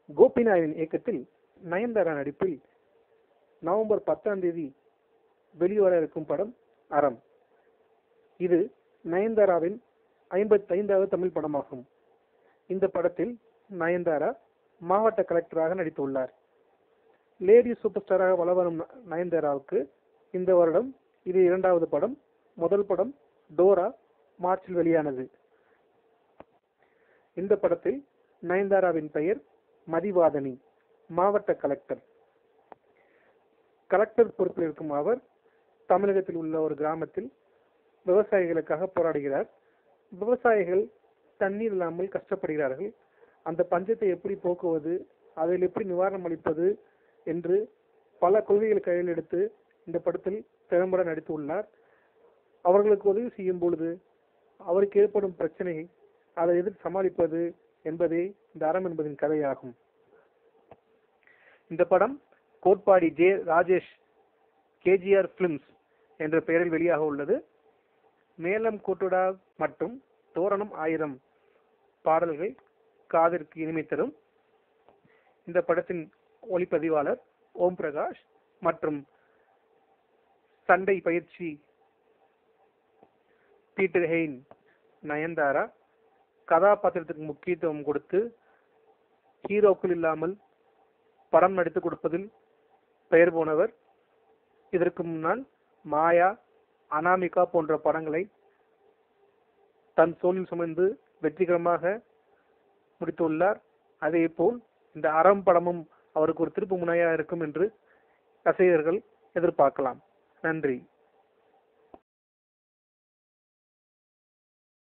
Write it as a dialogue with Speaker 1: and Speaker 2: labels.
Speaker 1: கோபிநாயவின் இயக்கத்தில் நயன்தாரா நடிப்பில் நவம்பர் பத்தாம் தேதி வெளிவர இருக்கும் படம் அறம் இது நயன்தாராவின் ஐம்பத்தைந்தாவது தமிழ் படமாகும் இந்த படத்தில் நயன்தாரா மாவட்ட கலெக்டராக நடித்துள்ளார் லேடி சூப்பர் ஸ்டாராக வள வரும் ந- நயன்தாராவுக்கு இந்த வருடம் இது இரண்டாவது படம் முதல் படம் டோரா மார்ச்சில் வெளியானது இந்த படத்தில் நயன்தாராவின் பெயர் மதிவாதனி மாவட்ட கலெக்டர் கலெக்டர் பொறுப்பில் இருக்கும் அவர் தமிழகத்தில் உள்ள ஒரு கிராமத்தில் விவசாயிகளுக்காக போராடுகிறார் விவசாயிகள் தண்ணீர் இல்லாமல் கஷ்டப்படுகிறார்கள் அந்த பஞ்சத்தை எப்படி போக்குவது அதில் எப்படி நிவாரணம் அளிப்பது என்று பல கொள்கைகளை கையில் எடுத்து இந்த படத்தில் திறம்பட நடித்துள்ளார் அவர்களுக்கு உதவி செய்யும் பொழுது அவருக்கு ஏற்படும் பிரச்சனையை அதை எதிர்த்து சமாளிப்பது என்பதே இந்த அறம் என்பதின் கதையாகும் இந்த படம் Katpadi J Rajesh KGR films என்ற பெயரில் வெளியாக உள்ளது மேலம் கூட்டுடா மற்றும் தோரணம் ஆயிரம் பாடல்கள் காதிற்கு இனிமை தரும் இந்த படத்தின் ஒளிப்பதிவாளர் ஓம் பிரகாஷ் மற்றும் சண்டை பயிற்சி பீட்டர் ஹெயின் நயன்தாரா கதாபாத்திரத்துக்கு முக்கியத்துவம் கொடுத்து ஹீரோக்கள் இல்லாமல் படம் நடித்து கொடுப்பதில் பெயர் போனவர் இதற்கு முன்னால் மாயா அனாமிகா போன்ற படங்களை தன் தோளில் சுமந்து வெற்றிகரமாக முடித்துள்ளார் அதேபோல் இந்த அறம் படமும் அவருக்கு ஒரு திருப்பு முனையாக இருக்கும் என்று ரசிகர்கள் எதிர்பார்க்கலாம் நன்றி